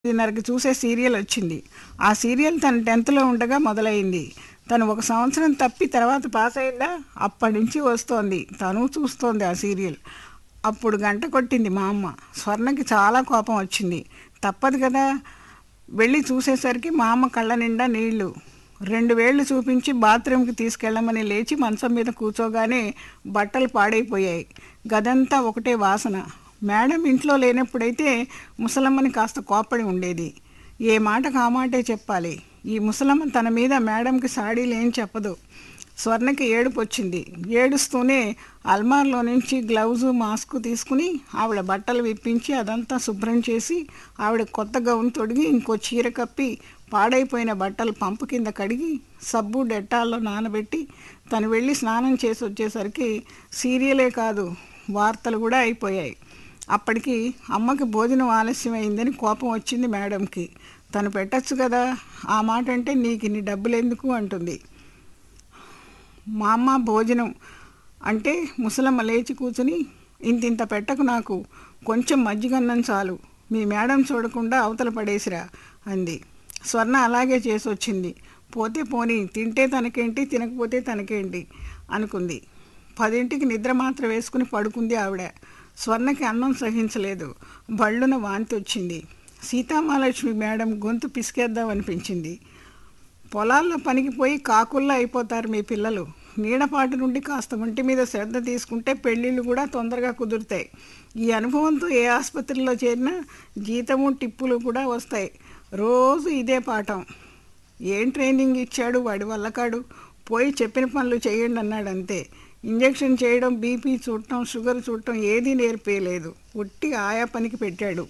తొమ్మిదిన్నరకి చూసే సీరియల్ వచ్చింది ఆ సీరియల్ తను టెన్త్లో ఉండగా మొదలైంది తను ఒక సంవత్సరం తప్పి తర్వాత పాస్ అయిందా అప్పటి నుంచి వస్తోంది తను చూస్తోంది ఆ సీరియల్ అప్పుడు గంట కొట్టింది మా అమ్మ స్వర్ణకి చాలా కోపం వచ్చింది తప్పదు కదా వెళ్ళి చూసేసరికి మా అమ్మ కళ్ళ నిండా నీళ్లు రెండు వేళ్ళు చూపించి బాత్రూమ్కి తీసుకెళ్ళమని లేచి మంచం మీద కూర్చోగానే బట్టలు పాడైపోయాయి గదంతా ఒకటే వాసన మేడం ఇంట్లో లేనప్పుడైతే ముసలమ్మని కాస్త కోప్పడి ఉండేది ఏ మాటకు ఆ మాటే చెప్పాలి ఈ ముసలమ్మ తన మీద మేడంకి సాడీలు ఏం చెప్పదు స్వర్ణకి ఏడుపు వచ్చింది ఏడుస్తూనే అల్మార్లో నుంచి గ్లౌజు మాస్క్ తీసుకుని ఆవిడ బట్టలు విప్పించి అదంతా శుభ్రం చేసి ఆవిడ కొత్త గౌన్ తొడిగి ఇంకో చీర కప్పి పాడైపోయిన బట్టలు పంపు కింద కడిగి సబ్బు డెట్టాల్లో నానబెట్టి తను వెళ్ళి స్నానం చేసి వచ్చేసరికి సీరియలే కాదు వార్తలు కూడా అయిపోయాయి అప్పటికి అమ్మకి భోజనం ఆలస్యమైందని కోపం వచ్చింది మేడంకి తను పెట్టచ్చు కదా ఆ మాట అంటే నీకు ఇన్ని డబ్బులు ఎందుకు అంటుంది మా అమ్మ భోజనం అంటే ముసలమ్మ లేచి కూర్చుని ఇంతింత పెట్టకు నాకు కొంచెం మజ్జిగన్నం చాలు మీ మేడం చూడకుండా అవతల పడేసిరా అంది స్వర్ణ అలాగే చేసి వచ్చింది పోతే పోని తింటే తనకేంటి తినకపోతే తనకేంటి అనుకుంది పదింటికి నిద్ర మాత్రం వేసుకుని పడుకుంది ఆవిడ స్వర్ణకి అన్నం సహించలేదు బళ్ళున వాంతి వచ్చింది సీతామహాలక్ష్మి మేడం గొంతు పిసికేద్దాం అనిపించింది పొలాల్లో పనికి పోయి కాకుల్లా అయిపోతారు మీ పిల్లలు నీడపాటు నుండి కాస్త ఒంటి మీద శ్రద్ధ తీసుకుంటే పెళ్ళిళ్ళు కూడా తొందరగా కుదురుతాయి ఈ అనుభవంతో ఏ ఆసుపత్రిలో చేరినా జీతము టిప్పులు కూడా వస్తాయి రోజు ఇదే పాఠం ఏం ట్రైనింగ్ ఇచ్చాడు వాడి వల్ల కాడు పోయి చెప్పిన పనులు చేయండి అన్నాడు అంతే ఇంజెక్షన్ చేయడం బీపీ చూడటం షుగర్ చూడటం ఏదీ నేర్పేయలేదు ఉట్టి ఆయా పనికి పెట్టాడు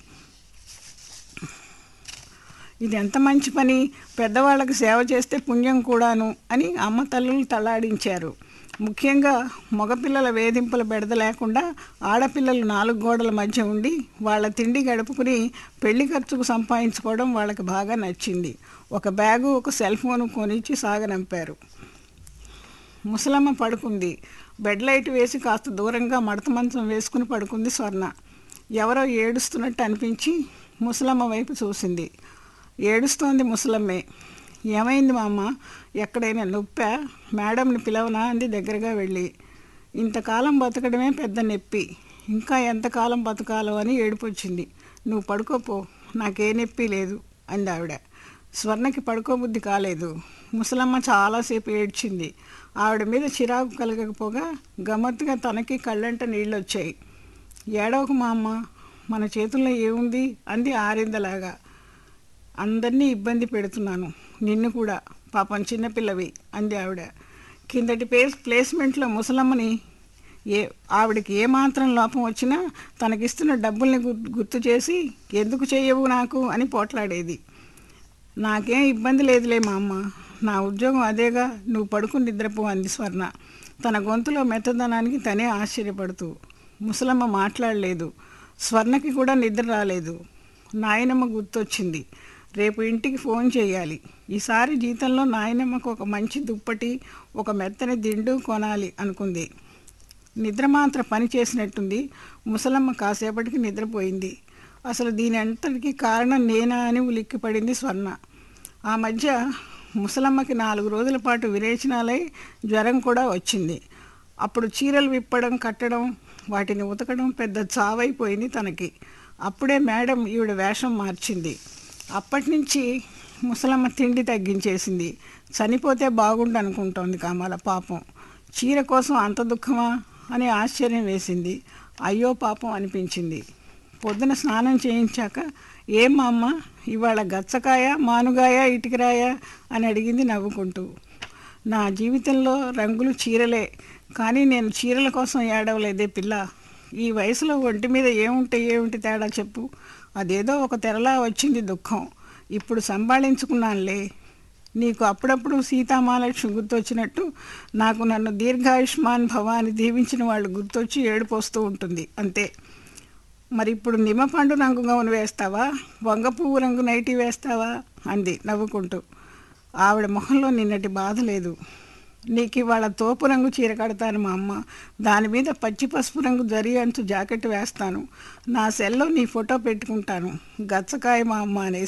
ఇది ఎంత మంచి పని పెద్దవాళ్ళకి సేవ చేస్తే పుణ్యం కూడాను అని అమ్మ తల్లులు తలాడించారు ముఖ్యంగా మగపిల్లల వేధింపుల బెడద లేకుండా ఆడపిల్లలు నాలుగు గోడల మధ్య ఉండి వాళ్ళ తిండి గడుపుకుని పెళ్లి ఖర్చుకు సంపాదించుకోవడం వాళ్ళకి బాగా నచ్చింది ఒక బ్యాగు ఒక సెల్ ఫోన్ కొనిచ్చి సాగనంపారు ముసలమ్మ పడుకుంది బెడ్ లైట్ వేసి కాస్త దూరంగా మడత మంచం వేసుకుని పడుకుంది స్వర్ణ ఎవరో ఏడుస్తున్నట్టు అనిపించి ముసలమ్మ వైపు చూసింది ఏడుస్తోంది ముసలమ్మే ఏమైంది మా అమ్మ ఎక్కడైనా నొప్పా మేడంని పిలవనా అంది దగ్గరగా వెళ్ళి ఇంతకాలం బతకడమే పెద్ద నొప్పి ఇంకా ఎంతకాలం బతకాలో అని ఏడుపు వచ్చింది నువ్వు పడుకోపో నాకే నొప్పి లేదు అంది ఆవిడ స్వర్ణకి పడుకోబుద్ధి కాలేదు ముసలమ్మ చాలాసేపు ఏడ్చింది ఆవిడ మీద చిరాకు కలగకపోగా గమ్మత్తుగా తనకి కళ్ళంట నీళ్ళు వచ్చాయి ఏడవకు మా అమ్మ మన చేతుల్లో ఏముంది అంది ఆరిందలాగా అందరినీ ఇబ్బంది పెడుతున్నాను నిన్ను కూడా పాపం చిన్నపిల్లవి అంది ఆవిడ కిందటి ప్లేస్ ప్లేస్మెంట్లో ముసలమ్మని ఏ ఆవిడకి ఏమాత్రం లోపం వచ్చినా తనకిస్తున్న డబ్బుల్ని గుర్- గుర్తు చేసి ఎందుకు చేయవు నాకు అని పోట్లాడేది నాకేం ఇబ్బంది లేదులే మా అమ్మ నా ఉద్యోగం అదేగా నువ్వు పడుకుని నిద్రపో అంది స్వర్ణ తన గొంతులో మెత్తదనానికి తనే ఆశ్చర్యపడుతూ ముసలమ్మ మాట్లాడలేదు స్వర్ణకి కూడా నిద్ర రాలేదు నాయనమ్మ గుర్తొచ్చింది రేపు ఇంటికి ఫోన్ చేయాలి ఈసారి జీతంలో నాయనమ్మకు ఒక మంచి దుప్పటి ఒక మెత్తని దిండు కొనాలి అనుకుంది నిద్ర మాత్రం పని చేసినట్టుంది ముసలమ్మ కాసేపటికి నిద్రపోయింది అసలు దీని అంతటికి కారణం నేనా అని ఉలిక్కిపడింది స్వర్ణ ఆ మధ్య ముసలమ్మకి నాలుగు రోజుల పాటు విరేచనాలై జ్వరం కూడా వచ్చింది అప్పుడు చీరలు విప్పడం కట్టడం వాటిని ఉతకడం పెద్ద చావైపోయింది తనకి అప్పుడే మేడం ఈవిడ వేషం మార్చింది అప్పటి నుంచి ముసలమ్మ తిండి తగ్గించేసింది చనిపోతే బాగుండు అనుకుంటోంది కామాల పాపం చీర కోసం అంత దుఃఖమా అని ఆశ్చర్యం వేసింది అయ్యో పాపం అనిపించింది పొద్దున స్నానం చేయించాక ఏం మా అమ్మ ఇవాళ గచ్చకాయ మానుగాయ ఇటుకరాయ అని అడిగింది నవ్వుకుంటూ నా జీవితంలో రంగులు చీరలే కానీ నేను చీరల కోసం ఏడవలేదే పిల్ల ఈ వయసులో ఒంటి మీద ఏముంటే ఏమిటి తేడా చెప్పు అదేదో ఒక తెరలా వచ్చింది దుఃఖం ఇప్పుడు సంభాళించుకున్నానులే నీకు అప్పుడప్పుడు సీతామహాలక్ష్మి గుర్తొచ్చినట్టు నాకు నన్ను దీర్ఘాయుష్మాన్ భవాని దీవించిన వాళ్ళు గుర్తొచ్చి ఏడుపోస్తూ ఉంటుంది అంతే మరి ఇప్పుడు నిమ్మపండు రంగు గౌను వేస్తావా వంగ పువ్వు రంగు నైటీ వేస్తావా అంది నవ్వుకుంటూ ఆవిడ మొహంలో నిన్నటి బాధ లేదు నీకు ఇవాళ తోపు రంగు చీర కడతాను మా అమ్మ దాని మీద పచ్చి పసుపు రంగు జరి అంచు జాకెట్ వేస్తాను నా సెల్లో నీ ఫోటో పెట్టుకుంటాను గచ్చకాయ మా అమ్మ అనేసి